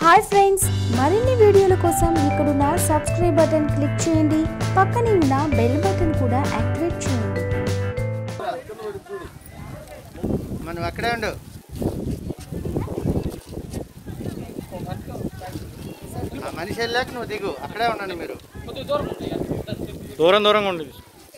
hi friends మరిన్ని వీడియోల కోసం ఇక్కడున్న సబ్స్క్రైబ్ బటన్ క్లిక్ చేయండి పక్కనే ఉన్న బెల్ బటన్ కూడా యాక్టివేట్ చేయండి మనం అక్కడే ఉండు ఆ మనిషి వెళ్ళాక నువ్వు దిగు అక్కడే ఉండండి మీరు దూరం దూరంగా ఉండేది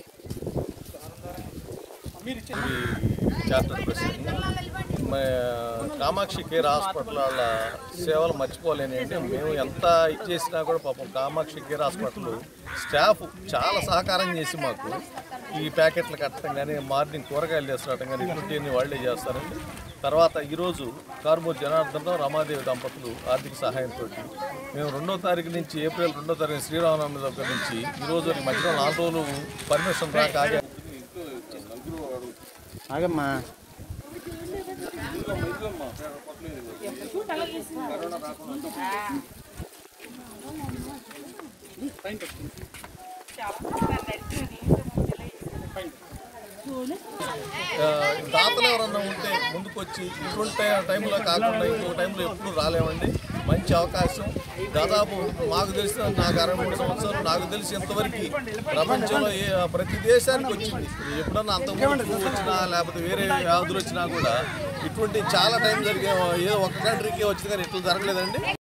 చార్టర్డ్ ప్రెసిడెంట్ మా కామాక్షి కేర్ హాస్పిటల్ వాళ్ళ సేవలు మర్చిపోలేని అంటే మేము ఎంత ఇచ్చేసినా కూడా పాపం కామాక్షి కేర్ హాస్పిటల్ స్టాఫ్ చాలా సహకారం చేసి మాకు ఈ ప్యాకెట్లు కట్టడం కానీ మార్నింగ్ కూరగాయలు తీసుకురావడం కానీ ఇటువంటివన్నీ వాళ్ళే చేస్తారండి తర్వాత ఈరోజు కార్మూర్ జనార్దన్ రమాదేవి దంపతులు ఆర్థిక సహాయంతో మేము రెండో తారీఖు నుంచి ఏప్రిల్ రెండో తారీఖు శ్రీరామనవమి దగ్గర నుంచి ఈరోజు మధ్యలో నాలుగు రోజులు పర్మిషన్ రాక ఆగా ఆగమ్మా ఆ, దాతలు ఎవరన్నా ఉంటే ముందుకు వచ్చి ఇటువంటి టై- టైంలో కాకుండా ఇంకో టైంలో ఎప్పుడు రాలేమండి మంచి అవకాశం దాదాపు మాకు తెలిసిన నాకు అరవై మూడు సంవత్సరాలు నాకు తెలిసి ఇంతవరకు ప్రపంచంలో ఏ ప్రతి దేశానికి వచ్చింది ఎప్పుడన్నా అంతకుముందు వచ్చినా లేకపోతే వేరే వ్యాధులు వచ్చినా కూడా ఇటువంటి చాలా టైం జరిగే ఏదో ఒక కంట్రీకే వచ్చింది కానీ ఇట్లా జరగలేదండి